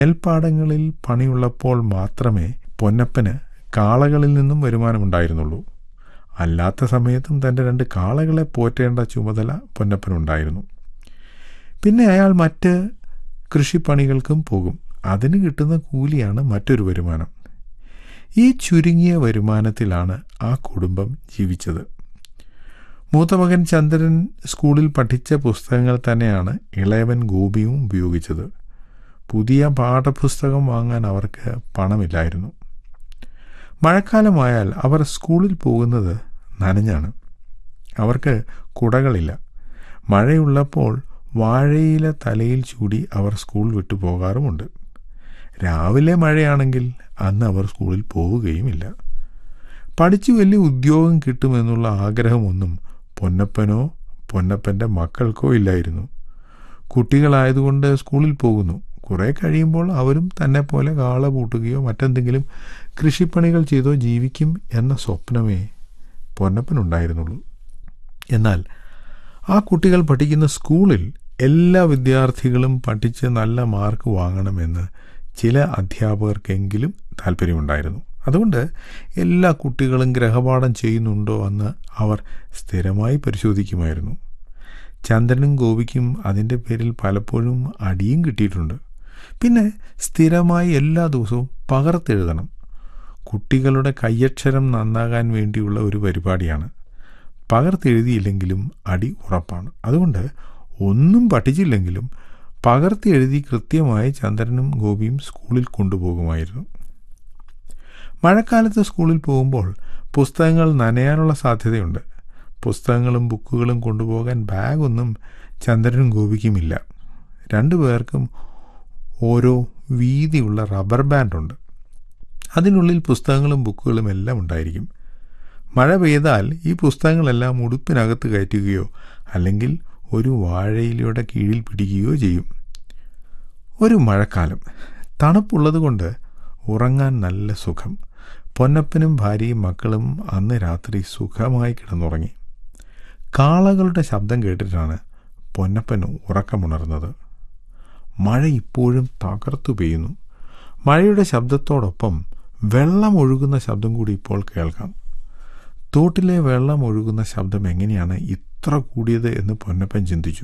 നെൽപ്പാടങ്ങളിൽ പണിയുള്ളപ്പോൾ മാത്രമേ പൊന്നപ്പന് കാളകളിൽ നിന്നും വരുമാനമുണ്ടായിരുന്നുള്ളൂ അല്ലാത്ത സമയത്തും തൻ്റെ രണ്ട് കാളകളെ പോറ്റേണ്ട ചുമതല പൊന്നപ്പനുണ്ടായിരുന്നു പിന്നെ അയാൾ മറ്റ് കൃഷിപ്പണികൾക്കും പോകും അതിന് കിട്ടുന്ന കൂലിയാണ് മറ്റൊരു വരുമാനം ഈ ചുരുങ്ങിയ വരുമാനത്തിലാണ് ആ കുടുംബം ജീവിച്ചത് മൂത്ത മകൻ ചന്ദ്രൻ സ്കൂളിൽ പഠിച്ച പുസ്തകങ്ങൾ തന്നെയാണ് ഇളയവൻ ഗോപിയും ഉപയോഗിച്ചത് പുതിയ പാഠപുസ്തകം വാങ്ങാൻ അവർക്ക് പണമില്ലായിരുന്നു മഴക്കാലമായാൽ അവർ സ്കൂളിൽ പോകുന്നത് നനഞ്ഞാണ് അവർക്ക് കുടകളില്ല മഴയുള്ളപ്പോൾ വാഴയില തലയിൽ ചൂടി അവർ സ്കൂൾ വിട്ടു പോകാറുമുണ്ട് രാവിലെ മഴയാണെങ്കിൽ അന്ന് അവർ സ്കൂളിൽ പോവുകയുമില്ല പഠിച്ചു വലിയ ഉദ്യോഗം കിട്ടുമെന്നുള്ള ആഗ്രഹമൊന്നും പൊന്നപ്പനോ പൊന്നപ്പൻ്റെ മക്കൾക്കോ ഇല്ലായിരുന്നു കുട്ടികളായതുകൊണ്ട് സ്കൂളിൽ പോകുന്നു കുറേ കഴിയുമ്പോൾ അവരും തന്നെ പോലെ കാള പൂട്ടുകയോ മറ്റെന്തെങ്കിലും കൃഷിപ്പണികൾ ചെയ്തോ ജീവിക്കും എന്ന സ്വപ്നമേ പൊന്നപ്പനുണ്ടായിരുന്നുള്ളൂ എന്നാൽ ആ കുട്ടികൾ പഠിക്കുന്ന സ്കൂളിൽ എല്ലാ വിദ്യാർത്ഥികളും പഠിച്ച് നല്ല മാർക്ക് വാങ്ങണമെന്ന് ചില അധ്യാപകർക്കെങ്കിലും താല്പര്യമുണ്ടായിരുന്നു അതുകൊണ്ട് എല്ലാ കുട്ടികളും ഗ്രഹപാഠം ചെയ്യുന്നുണ്ടോ എന്ന് അവർ സ്ഥിരമായി പരിശോധിക്കുമായിരുന്നു ചന്ദ്രനും ഗോപിക്കും അതിൻ്റെ പേരിൽ പലപ്പോഴും അടിയും കിട്ടിയിട്ടുണ്ട് പിന്നെ സ്ഥിരമായി എല്ലാ ദിവസവും പകർത്തെഴുതണം കുട്ടികളുടെ കയ്യക്ഷരം നന്നാകാൻ വേണ്ടിയുള്ള ഒരു പരിപാടിയാണ് പകർത്തെഴുതിയില്ലെങ്കിലും അടി ഉറപ്പാണ് അതുകൊണ്ട് ഒന്നും പഠിച്ചില്ലെങ്കിലും പകർത്തി എഴുതി കൃത്യമായി ചന്ദ്രനും ഗോപിയും സ്കൂളിൽ കൊണ്ടുപോകുമായിരുന്നു മഴക്കാലത്ത് സ്കൂളിൽ പോകുമ്പോൾ പുസ്തകങ്ങൾ നനയാനുള്ള സാധ്യതയുണ്ട് പുസ്തകങ്ങളും ബുക്കുകളും കൊണ്ടുപോകാൻ ബാഗൊന്നും ചന്ദ്രനും ഗോപിക്കുമില്ല രണ്ടു പേർക്കും ഓരോ വീതിയുള്ള റബ്ബർ ബാൻഡുണ്ട് അതിനുള്ളിൽ പുസ്തകങ്ങളും ബുക്കുകളും എല്ലാം ഉണ്ടായിരിക്കും മഴ പെയ്താൽ ഈ പുസ്തകങ്ങളെല്ലാം ഉടുപ്പിനകത്ത് കയറ്റുകയോ അല്ലെങ്കിൽ ഒരു വാഴയിലയുടെ കീഴിൽ പിടിക്കുകയോ ചെയ്യും ഒരു മഴക്കാലം തണുപ്പുള്ളതുകൊണ്ട് ഉറങ്ങാൻ നല്ല സുഖം പൊന്നപ്പനും ഭാര്യയും മക്കളും അന്ന് രാത്രി സുഖമായി കിടന്നുറങ്ങി കാളകളുടെ ശബ്ദം കേട്ടിട്ടാണ് പൊന്നപ്പൻ ഉറക്കമുണർന്നത് മഴ ഇപ്പോഴും തകർത്തു പെയ്യുന്നു മഴയുടെ ശബ്ദത്തോടൊപ്പം വെള്ളം ഒഴുകുന്ന ശബ്ദം കൂടി ഇപ്പോൾ കേൾക്കാം തോട്ടിലെ വെള്ളം ഒഴുകുന്ന ശബ്ദം എങ്ങനെയാണ് ഇത്ര കൂടിയത് എന്ന് പൊന്നപ്പൻ ചിന്തിച്ചു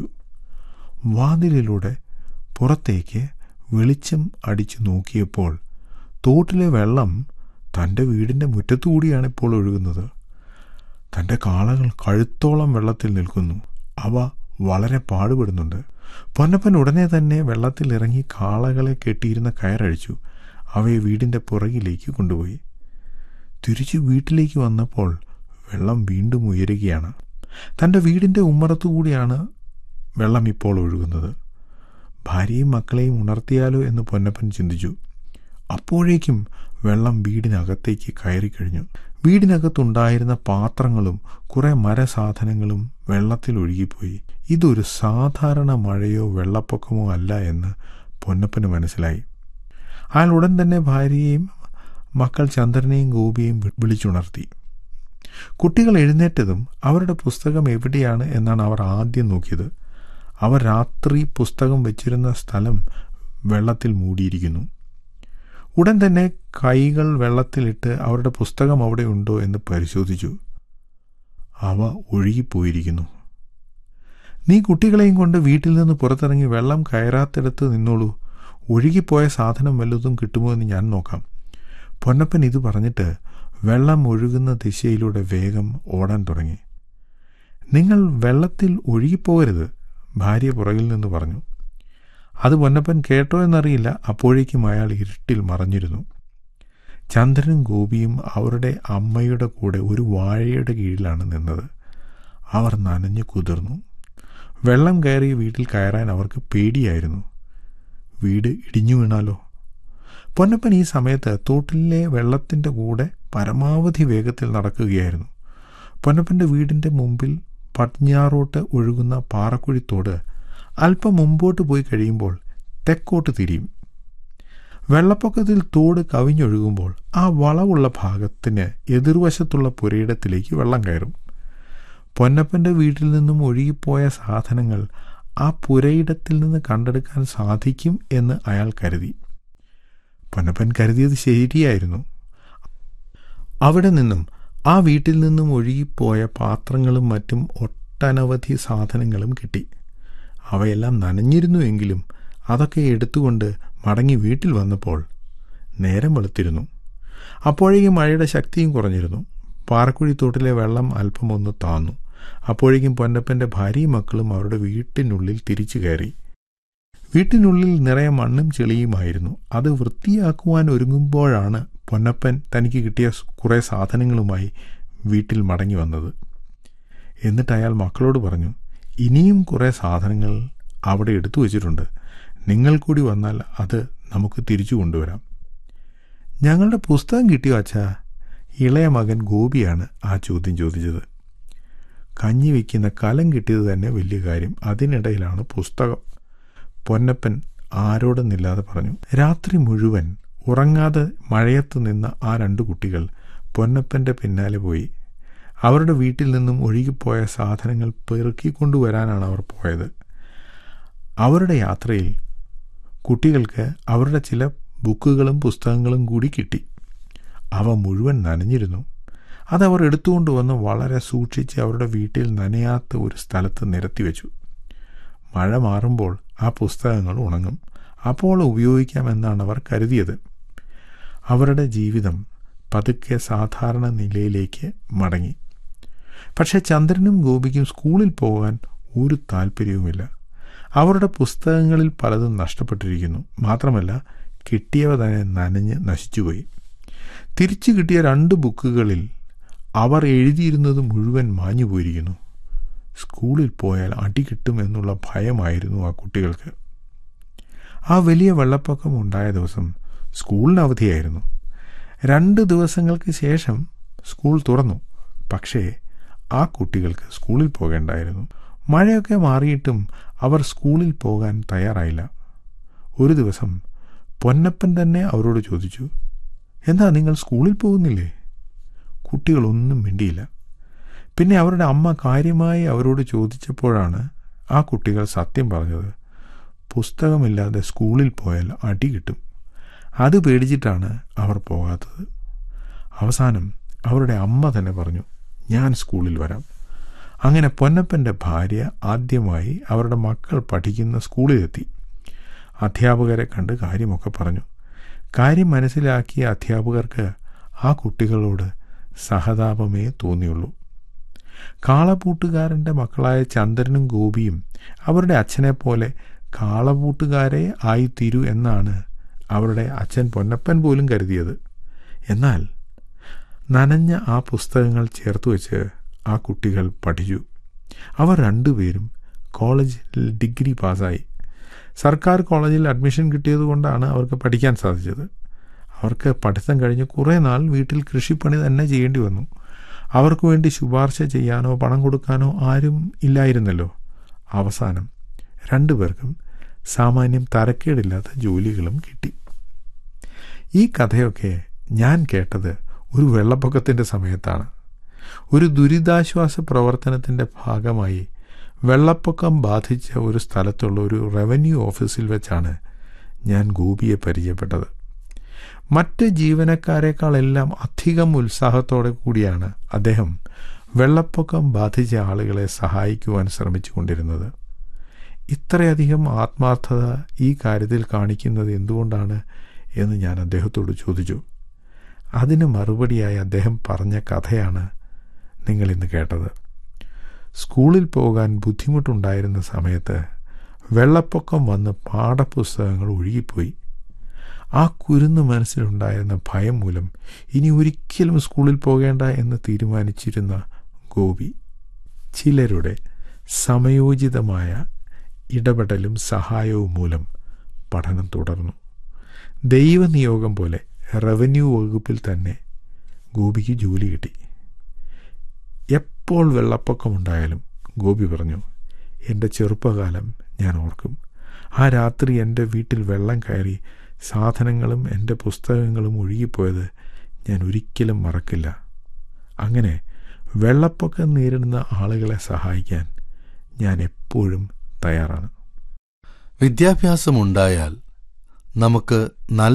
വാതിലിലൂടെ പുറത്തേക്ക് വെളിച്ചം അടിച്ചു നോക്കിയപ്പോൾ തോട്ടിലെ വെള്ളം തൻ്റെ വീടിൻ്റെ മുറ്റത്തുകൂടിയാണ് ഇപ്പോൾ ഒഴുകുന്നത് തൻ്റെ കാളകൾ കഴുത്തോളം വെള്ളത്തിൽ നിൽക്കുന്നു അവ വളരെ പാടുപെടുന്നുണ്ട് പൊന്നപ്പൻ ഉടനെ തന്നെ വെള്ളത്തിൽ ഇറങ്ങി കാളകളെ കെട്ടിയിരുന്ന കയറഴിച്ചു അവയെ വീടിൻ്റെ പുറകിലേക്ക് കൊണ്ടുപോയി തിരിച്ചു വീട്ടിലേക്ക് വന്നപ്പോൾ വെള്ളം വീണ്ടും ഉയരുകയാണ് തൻ്റെ വീടിൻ്റെ ഉമ്മറത്തുകൂടിയാണ് വെള്ളം ഇപ്പോൾ ഒഴുകുന്നത് ഭാര്യയും മക്കളെയും ഉണർത്തിയാലോ എന്ന് പൊന്നപ്പൻ ചിന്തിച്ചു അപ്പോഴേക്കും വെള്ളം വീടിനകത്തേക്ക് കയറിക്കഴിഞ്ഞു വീടിനകത്തുണ്ടായിരുന്ന പാത്രങ്ങളും കുറെ മരസാധനങ്ങളും വെള്ളത്തിൽ ഒഴുകിപ്പോയി ഇതൊരു സാധാരണ മഴയോ വെള്ളപ്പൊക്കമോ അല്ല എന്ന് പൊന്നപ്പന് മനസ്സിലായി അയാൾ ഉടൻ തന്നെ ഭാര്യയെയും മക്കൾ ചന്ദ്രനെയും ഗോപിയെയും വിളിച്ചുണർത്തി കുട്ടികൾ എഴുന്നേറ്റതും അവരുടെ പുസ്തകം എവിടെയാണ് എന്നാണ് അവർ ആദ്യം നോക്കിയത് അവർ രാത്രി പുസ്തകം വെച്ചിരുന്ന സ്ഥലം വെള്ളത്തിൽ മൂടിയിരിക്കുന്നു ഉടൻ തന്നെ കൈകൾ വെള്ളത്തിലിട്ട് അവരുടെ പുസ്തകം അവിടെ ഉണ്ടോ എന്ന് പരിശോധിച്ചു അവ ഒഴുകിപ്പോയിരിക്കുന്നു നീ കുട്ടികളെയും കൊണ്ട് വീട്ടിൽ നിന്ന് പുറത്തിറങ്ങി വെള്ളം കയറാത്തിടത്ത് നിന്നോളൂ ഒഴുകിപ്പോയ സാധനം വല്ലതും കിട്ടുമോ എന്ന് ഞാൻ നോക്കാം പൊന്നപ്പൻ ഇത് പറഞ്ഞിട്ട് വെള്ളം ഒഴുകുന്ന ദിശയിലൂടെ വേഗം ഓടാൻ തുടങ്ങി നിങ്ങൾ വെള്ളത്തിൽ ഒഴുകിപ്പോകരുത് ഭാര്യ പുറകിൽ നിന്ന് പറഞ്ഞു അത് പൊന്നപ്പൻ കേട്ടോ എന്നറിയില്ല അപ്പോഴേക്കും അയാൾ ഇരുട്ടിൽ മറഞ്ഞിരുന്നു ചന്ദ്രനും ഗോപിയും അവരുടെ അമ്മയുടെ കൂടെ ഒരു വാഴയുടെ കീഴിലാണ് നിന്നത് അവർ നനഞ്ഞു കുതിർന്നു വെള്ളം കയറിയ വീട്ടിൽ കയറാൻ അവർക്ക് പേടിയായിരുന്നു വീട് ഇടിഞ്ഞു വീണാലോ പൊന്നപ്പൻ ഈ സമയത്ത് തോട്ടിലെ വെള്ളത്തിൻ്റെ കൂടെ പരമാവധി വേഗത്തിൽ നടക്കുകയായിരുന്നു പൊന്നപ്പൻ്റെ വീടിൻ്റെ മുമ്പിൽ പടിഞ്ഞാറോട്ട് ഒഴുകുന്ന പാറക്കുഴിത്തോട് അല്പം മുമ്പോട്ട് പോയി കഴിയുമ്പോൾ തെക്കോട്ട് തിരിയും വെള്ളപ്പൊക്കത്തിൽ തോട് കവിഞ്ഞൊഴുകുമ്പോൾ ആ വളവുള്ള ഭാഗത്തിന് എതിർവശത്തുള്ള പുരയിടത്തിലേക്ക് വെള്ളം കയറും പൊന്നപ്പൻ്റെ വീട്ടിൽ നിന്നും ഒഴുകിപ്പോയ സാധനങ്ങൾ ആ പുരയിടത്തിൽ നിന്ന് കണ്ടെടുക്കാൻ സാധിക്കും എന്ന് അയാൾ കരുതി പൊന്നപ്പൻ കരുതിയത് ശരിയായിരുന്നു അവിടെ നിന്നും ആ വീട്ടിൽ നിന്നും ഒഴുകിപ്പോയ പാത്രങ്ങളും മറ്റും ഒട്ടനവധി സാധനങ്ങളും കിട്ടി അവയെല്ലാം നനഞ്ഞിരുന്നുവെങ്കിലും അതൊക്കെ എടുത്തുകൊണ്ട് മടങ്ങി വീട്ടിൽ വന്നപ്പോൾ നേരം വെളുത്തിരുന്നു അപ്പോഴേക്കും മഴയുടെ ശക്തിയും കുറഞ്ഞിരുന്നു പാറക്കുഴി തോട്ടിലെ വെള്ളം അല്പം ഒന്ന് താന്നു അപ്പോഴേക്കും പൊന്നപ്പൻ്റെ ഭാര്യയും മക്കളും അവരുടെ വീട്ടിനുള്ളിൽ തിരിച്ചു കയറി വീട്ടിനുള്ളിൽ നിറയെ മണ്ണും ചെളിയുമായിരുന്നു അത് വൃത്തിയാക്കുവാൻ ഒരുങ്ങുമ്പോഴാണ് പൊന്നപ്പൻ തനിക്ക് കിട്ടിയ കുറേ സാധനങ്ങളുമായി വീട്ടിൽ മടങ്ങി വന്നത് എന്നിട്ട് അയാൾ മക്കളോട് പറഞ്ഞു ഇനിയും കുറേ സാധനങ്ങൾ അവിടെ എടുത്തു വച്ചിട്ടുണ്ട് നിങ്ങൾ കൂടി വന്നാൽ അത് നമുക്ക് തിരിച്ചു കൊണ്ടുവരാം ഞങ്ങളുടെ പുസ്തകം കിട്ടിയോ അച്ഛാ ഇളയ മകൻ ഗോപിയാണ് ആ ചോദ്യം ചോദിച്ചത് കഞ്ഞി വയ്ക്കുന്ന കലം കിട്ടിയത് തന്നെ വലിയ കാര്യം അതിനിടയിലാണ് പുസ്തകം പൊന്നപ്പൻ ആരോടെന്നില്ലാതെ പറഞ്ഞു രാത്രി മുഴുവൻ ഉറങ്ങാതെ മഴയത്ത് നിന്ന ആ രണ്ടു കുട്ടികൾ പൊന്നപ്പൻ്റെ പിന്നാലെ പോയി അവരുടെ വീട്ടിൽ നിന്നും ഒഴുകിപ്പോയ സാധനങ്ങൾ പെറുക്കിക്കൊണ്ടുവരാനാണ് അവർ പോയത് അവരുടെ യാത്രയിൽ കുട്ടികൾക്ക് അവരുടെ ചില ബുക്കുകളും പുസ്തകങ്ങളും കൂടി കിട്ടി അവ മുഴുവൻ നനഞ്ഞിരുന്നു അതവർ എടുത്തുകൊണ്ട് വന്ന് വളരെ സൂക്ഷിച്ച് അവരുടെ വീട്ടിൽ നനയാത്ത ഒരു സ്ഥലത്ത് നിരത്തിവെച്ചു മഴ മാറുമ്പോൾ ആ പുസ്തകങ്ങൾ ഉണങ്ങും അപ്പോൾ ഉപയോഗിക്കാമെന്നാണ് അവർ കരുതിയത് അവരുടെ ജീവിതം പതുക്കെ സാധാരണ നിലയിലേക്ക് മടങ്ങി പക്ഷേ ചന്ദ്രനും ഗോപിക്കും സ്കൂളിൽ പോകാൻ ഒരു താല്പര്യവുമില്ല അവരുടെ പുസ്തകങ്ങളിൽ പലതും നഷ്ടപ്പെട്ടിരിക്കുന്നു മാത്രമല്ല കിട്ടിയവ തന്നെ നനഞ്ഞ് നശിച്ചുപോയി തിരിച്ചു കിട്ടിയ രണ്ട് ബുക്കുകളിൽ അവർ എഴുതിയിരുന്നത് മുഴുവൻ മാഞ്ഞു പോയിരിക്കുന്നു സ്കൂളിൽ പോയാൽ അടി കിട്ടും എന്നുള്ള ഭയമായിരുന്നു ആ കുട്ടികൾക്ക് ആ വലിയ വെള്ളപ്പൊക്കം ഉണ്ടായ ദിവസം സ്കൂളിന് അവധിയായിരുന്നു രണ്ട് ദിവസങ്ങൾക്ക് ശേഷം സ്കൂൾ തുറന്നു പക്ഷേ ആ കുട്ടികൾക്ക് സ്കൂളിൽ പോകേണ്ടായിരുന്നു മഴയൊക്കെ മാറിയിട്ടും അവർ സ്കൂളിൽ പോകാൻ തയ്യാറായില്ല ഒരു ദിവസം പൊന്നപ്പൻ തന്നെ അവരോട് ചോദിച്ചു എന്താ നിങ്ങൾ സ്കൂളിൽ പോകുന്നില്ലേ കുട്ടികളൊന്നും മിണ്ടിയില്ല പിന്നെ അവരുടെ അമ്മ കാര്യമായി അവരോട് ചോദിച്ചപ്പോഴാണ് ആ കുട്ടികൾ സത്യം പറഞ്ഞത് പുസ്തകമില്ലാതെ സ്കൂളിൽ പോയാൽ അടി കിട്ടും അത് പേടിച്ചിട്ടാണ് അവർ പോകാത്തത് അവസാനം അവരുടെ അമ്മ തന്നെ പറഞ്ഞു ഞാൻ സ്കൂളിൽ വരാം അങ്ങനെ പൊന്നപ്പൻ്റെ ഭാര്യ ആദ്യമായി അവരുടെ മക്കൾ പഠിക്കുന്ന സ്കൂളിലെത്തി അധ്യാപകരെ കണ്ട് കാര്യമൊക്കെ പറഞ്ഞു കാര്യം മനസ്സിലാക്കിയ അധ്യാപകർക്ക് ആ കുട്ടികളോട് സഹതാപമേ തോന്നിയുള്ളൂ കാളപൂട്ടുകാരൻ്റെ മക്കളായ ചന്ദ്രനും ഗോപിയും അവരുടെ അച്ഛനെ പോലെ കാളപൂട്ടുകാരെ ആയിത്തീരൂ എന്നാണ് അവരുടെ അച്ഛൻ പൊന്നപ്പൻ പോലും കരുതിയത് എന്നാൽ നനഞ്ഞ ആ പുസ്തകങ്ങൾ ചേർത്ത് വെച്ച് ആ കുട്ടികൾ പഠിച്ചു അവർ രണ്ടുപേരും കോളേജിൽ ഡിഗ്രി പാസ്സായി സർക്കാർ കോളേജിൽ അഡ്മിഷൻ കിട്ടിയതുകൊണ്ടാണ് അവർക്ക് പഠിക്കാൻ സാധിച്ചത് അവർക്ക് പഠിത്തം കഴിഞ്ഞ് കുറേ നാൾ വീട്ടിൽ കൃഷിപ്പണി തന്നെ ചെയ്യേണ്ടി വന്നു അവർക്ക് വേണ്ടി ശുപാർശ ചെയ്യാനോ പണം കൊടുക്കാനോ ആരും ഇല്ലായിരുന്നല്ലോ അവസാനം രണ്ടുപേർക്കും സാമാന്യം തരക്കേടില്ലാത്ത ജോലികളും കിട്ടി ഈ കഥയൊക്കെ ഞാൻ കേട്ടത് ഒരു വെള്ളപ്പൊക്കത്തിൻ്റെ സമയത്താണ് ഒരു ദുരിതാശ്വാസ പ്രവർത്തനത്തിൻ്റെ ഭാഗമായി വെള്ളപ്പൊക്കം ബാധിച്ച ഒരു സ്ഥലത്തുള്ള ഒരു റവന്യൂ ഓഫീസിൽ വെച്ചാണ് ഞാൻ ഗോപിയെ പരിചയപ്പെട്ടത് മറ്റ് ജീവനക്കാരെക്കാളെല്ലാം അധികം ഉത്സാഹത്തോടെ കൂടിയാണ് അദ്ദേഹം വെള്ളപ്പൊക്കം ബാധിച്ച ആളുകളെ സഹായിക്കുവാൻ ശ്രമിച്ചുകൊണ്ടിരുന്നത് ഇത്രയധികം ആത്മാർത്ഥത ഈ കാര്യത്തിൽ കാണിക്കുന്നത് എന്തുകൊണ്ടാണ് എന്ന് ഞാൻ അദ്ദേഹത്തോട് ചോദിച്ചു അതിന് മറുപടിയായി അദ്ദേഹം പറഞ്ഞ കഥയാണ് നിങ്ങൾ ഇന്ന് കേട്ടത് സ്കൂളിൽ പോകാൻ ബുദ്ധിമുട്ടുണ്ടായിരുന്ന സമയത്ത് വെള്ളപ്പൊക്കം വന്ന് പാഠപുസ്തകങ്ങൾ ഒഴുകിപ്പോയി ആ കുരുന്ന് മനസ്സിലുണ്ടായിരുന്ന ഭയം മൂലം ഇനി ഒരിക്കലും സ്കൂളിൽ പോകേണ്ട എന്ന് തീരുമാനിച്ചിരുന്ന ഗോപി ചിലരുടെ സമയോചിതമായ ഇടപെടലും സഹായവും മൂലം പഠനം തുടർന്നു ദൈവനിയോഗം പോലെ റവന്യൂ വകുപ്പിൽ തന്നെ ഗോപിക്ക് ജോലി കിട്ടി എപ്പോൾ വെള്ളപ്പൊക്കമുണ്ടായാലും ഗോപി പറഞ്ഞു എൻ്റെ ചെറുപ്പകാലം ഞാൻ ഓർക്കും ആ രാത്രി എൻ്റെ വീട്ടിൽ വെള്ളം കയറി സാധനങ്ങളും എൻ്റെ പുസ്തകങ്ങളും ഒഴുകിപ്പോയത് ഞാൻ ഒരിക്കലും മറക്കില്ല അങ്ങനെ വെള്ളപ്പൊക്കം നേരിടുന്ന ആളുകളെ സഹായിക്കാൻ ഞാൻ എപ്പോഴും തയ്യാറാണ് വിദ്യാഭ്യാസമുണ്ടായാൽ നമുക്ക് നല്ല